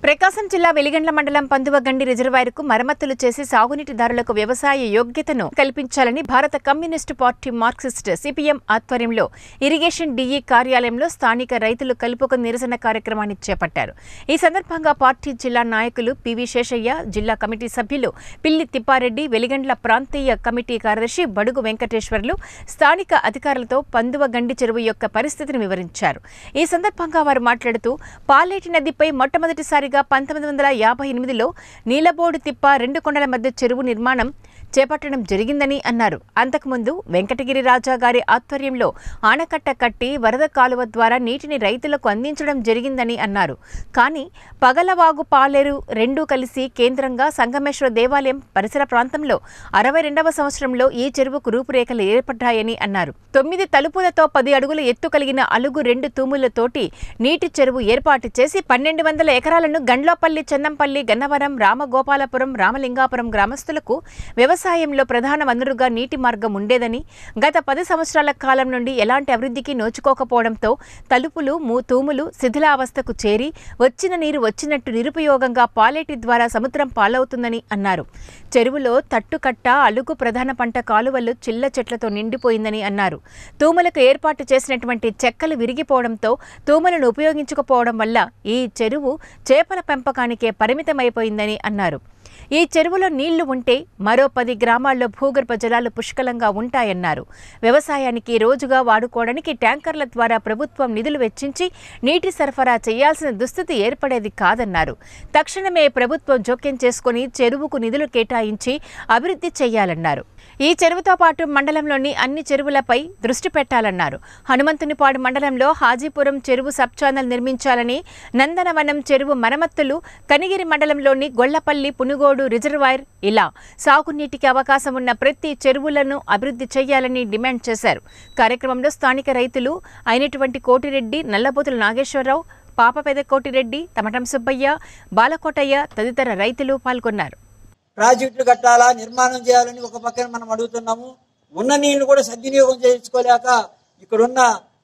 ప్రకాశం జిల్లా వెలిగండ్ల మండలం పందువగండి రిజర్వాయర్కు మరమ్మతులు చేసి సాగునీటిదారులకు వ్యవసాయ యోగ్యతను కల్పించాలని భారత కమ్యూనిస్టు పార్టీ మార్క్సిస్ట్ సిపిఎం ఆధ్వర్యంలో ఇరిగేషన్ డిఈ కార్యాలయంలో స్థానిక రైతులు కలుపుక నిరసన కార్యక్రమాన్ని చేపట్టారు ఈ సందర్భంగా పార్టీ జిల్లా నాయకులు పివి శేషయ్య జిల్లా కమిటీ సభ్యులు పిల్లి తిప్పారెడ్డి వెలిగండ్ల ప్రాంతీయ కమిటీ కార్యదర్శి బడుగు వెంకటేశ్వర్లు స్థానిక అధికారులతో పందువగండి చెరువు యొక్క పరిస్థితిని వివరించారు ఈ సందర్భంగా వారు మాట్లాడుతూ పాలేటి నదిపై మొట్టమొదటిసారిగా పంతొమ్మిది వందల యాభై ఎనిమిదిలో నీలబోడు తిప్ప రెండు కొండల మధ్య చెరువు నిర్మాణం చేపట్టడం జరిగిందని అన్నారు అంతకుముందు వెంకటగిరి రాజా గారి ఆధ్వర్యంలో ఆనకట్ట కట్టి వరద కాలువ ద్వారా నీటిని రైతులకు అందించడం జరిగిందని అన్నారు కానీ పగలవాగు పాలేరు రెండూ కలిసి కేంద్రంగా సంగమేశ్వర దేవాలయం పరిసర ప్రాంతంలో అరవై రెండవ సంవత్సరంలో ఈ చెరువుకు రూపురేఖలు ఏర్పడ్డాయని అన్నారు తొమ్మిది తలుపులతో పది అడుగుల ఎత్తు కలిగిన అలుగు రెండు తూములతోటి నీటి చెరువు ఏర్పాటు చేసి పన్నెండు వందల ఎకరాలను గండ్లోపల్లి చెన్నంపల్లి గన్నవరం రామగోపాలపురం రామలింగాపురం గ్రామస్తులకు వ్యవసాయంలో ప్రధాన వనరుగా నీటి మార్గం ఉండేదని గత పది సంవత్సరాల కాలం నుండి ఎలాంటి అభివృద్ధికి నోచుకోకపోవడంతో తలుపులు మూ తూములు శిథిలావస్థకు చేరి వచ్చిన నీరు వచ్చినట్టు నిరుపయోగంగా పాలేటి ద్వారా సముద్రం పాలవుతుందని అన్నారు చెరువులో తట్టుకట్ట అలుగు ప్రధాన పంట కాలువలు చిల్ల చెట్లతో నిండిపోయిందని అన్నారు తూములకు ఏర్పాటు చేసినటువంటి చెక్కలు విరిగిపోవడంతో తూములను ఉపయోగించకపోవడం వల్ల ఈ చెరువు చేపల పెంపకానికే పరిమితమైపోయిందని అన్నారు ఈ చెరువులో నీళ్లు ఉంటే మరో పది గ్రామాల్లో భూగర్భ జలాలు పుష్కలంగా ఉంటాయన్నారు వ్యవసాయానికి రోజుగా వాడుకోవడానికి ట్యాంకర్ల ద్వారా ప్రభుత్వం నిధులు వెచ్చించి నీటి సరఫరా చేయాల్సిన దుస్థితి ఏర్పడేది కాదన్నారు తక్షణమే ప్రభుత్వం జోక్యం చేసుకుని చెరువుకు నిధులు కేటాయించి అభివృద్ధి చేయాలన్నారు ఈ చెరువుతో పాటు మండలంలోని అన్ని చెరువులపై దృష్టి పెట్టాలన్నారు హనుమంతునిపాడు మండలంలో హాజీపురం చెరువు సబ్ ఛానల్ నిర్మించాలని నందనవనం చెరువు మరమ్మతులు కనిగిరి మండలంలోని గొల్లపల్లి పునుగోడు రిజర్వాయర్ ఇలా సాగునీటికి అవకాశం ఉన్న ప్రతి చెరువులను అభివృద్ధి చేయాలని డిమాండ్ చేశారు కార్యక్రమంలో స్థానిక రైతులు అయినటువంటి కోటిరెడ్డి నల్లబోతుల నాగేశ్వరరావు పాప పెదకోటిరెడ్డి తమటం సుబ్బయ్య బాలకోటయ్య తదితర రైతులు పాల్గొన్నారు ప్రాజెక్టులు కట్టాలా నిర్మాణం చేయాలని ఒక పక్కన మనం అడుగుతున్నాము ఉన్న నీళ్లు కూడా సద్వినియోగం చేసుకోలేక ఇక్కడున్న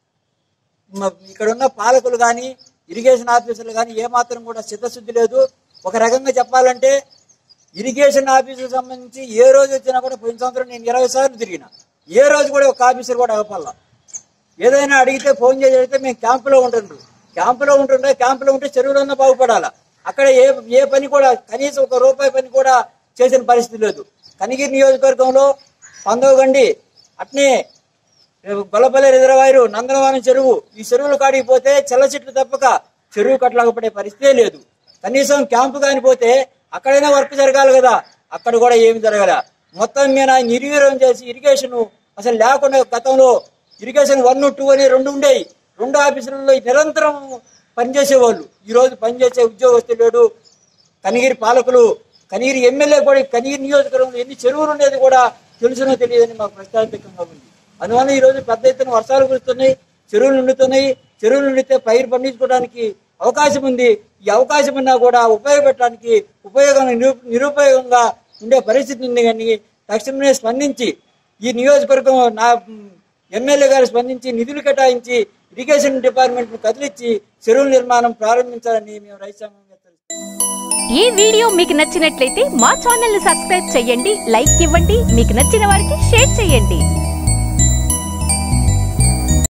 మ- ఇక్కడున్న పాలకులు కానీ ఇరిగేషన్ ఆఫీసర్లు కానీ ఏమాత్రం కూడా చిత్తశుద్ధి లేదు ఒక రకంగా చెప్పాలంటే ఇరిగేషన్ ఆఫీసుకు సంబంధించి ఏ రోజు వచ్చినా కూడా పోయిన సంవత్సరం నేను ఇరవై సార్లు తిరిగిన ఏ రోజు కూడా ఒక ఆఫీసర్ కూడా అగపల్లా ఏదైనా అడిగితే ఫోన్ చేసి అడిగితే మేము క్యాంపులో ఉంటుండ్రు క్యాంపులో ఉంటుండే క్యాంపులో ఉంటే చెరువులన్నా బాగుపడాలా అక్కడ ఏ ఏ పని కూడా కనీసం ఒక రూపాయి పని కూడా చేసిన పరిస్థితి లేదు కనిగిరి నియోజకవర్గంలో పందవగండి అట్నే గొల్లపల్లి రిజర్వాయరు నందనవనం చెరువు ఈ చెరువులు కాడికి పోతే చెల్ల చెట్లు తప్పక చెరువు కట్టలేకపోయే పరిస్థితే లేదు కనీసం క్యాంపు కాని పోతే అక్కడైనా వర్క్ జరగాలి కదా అక్కడ కూడా ఏమి జరగల మొత్తం మీద నిర్వీర్యం చేసి ఇరిగేషన్ అసలు లేకుండా గతంలో ఇరిగేషన్ వన్ టూ అని రెండు ఉండేవి రెండు ఆఫీసులలో నిరంతరం పనిచేసేవాళ్ళు ఈ రోజు పనిచేసే ఉద్యోగస్తులు లేడు కనిగిరి పాలకులు కనిగిరి ఎమ్మెల్యే కూడా కనిగిరి నియోజకవర్గంలో ఎన్ని చెరువులు ఉండేది కూడా తెలుసునో తెలియదని మాకు ప్రశ్నార్థకంగా ఉంది అందువల్ల ఈ రోజు పెద్ద ఎత్తున వర్షాలు కురుస్తున్నాయి చెరువులు నిండుతున్నాయి చెరువులు నిండితే పైరు పండించుకోవడానికి అవకాశం ఉంది ఈ అవకాశం ఉన్నా కూడా ఉపయోగపెట్టడానికి ఉపయోగం నిరు- నిరుపయోగంగా ఉండే పరిస్థితి ఉంది కానీ తక్షణమే స్పందించి ఈ నియోజకవర్గం నా ఎమ్మెల్యే గారు స్పందించి నిధులు కేటాయించి ఇరిగేషన్ డిపార్ట్మెంట్ కదిలిచ్చి చెరువుల నిర్మాణం ప్రారంభించాలని మేము రైతు సంఘంగా తెలుసు ఈ వీడియో మీకు నచ్చినట్లయితే మా ఛానల్ ని సబ్స్క్రైబ్ చేయండి లైక్ ఇవ్వండి మీకు నచ్చిన వారికి షేర్ చేయండి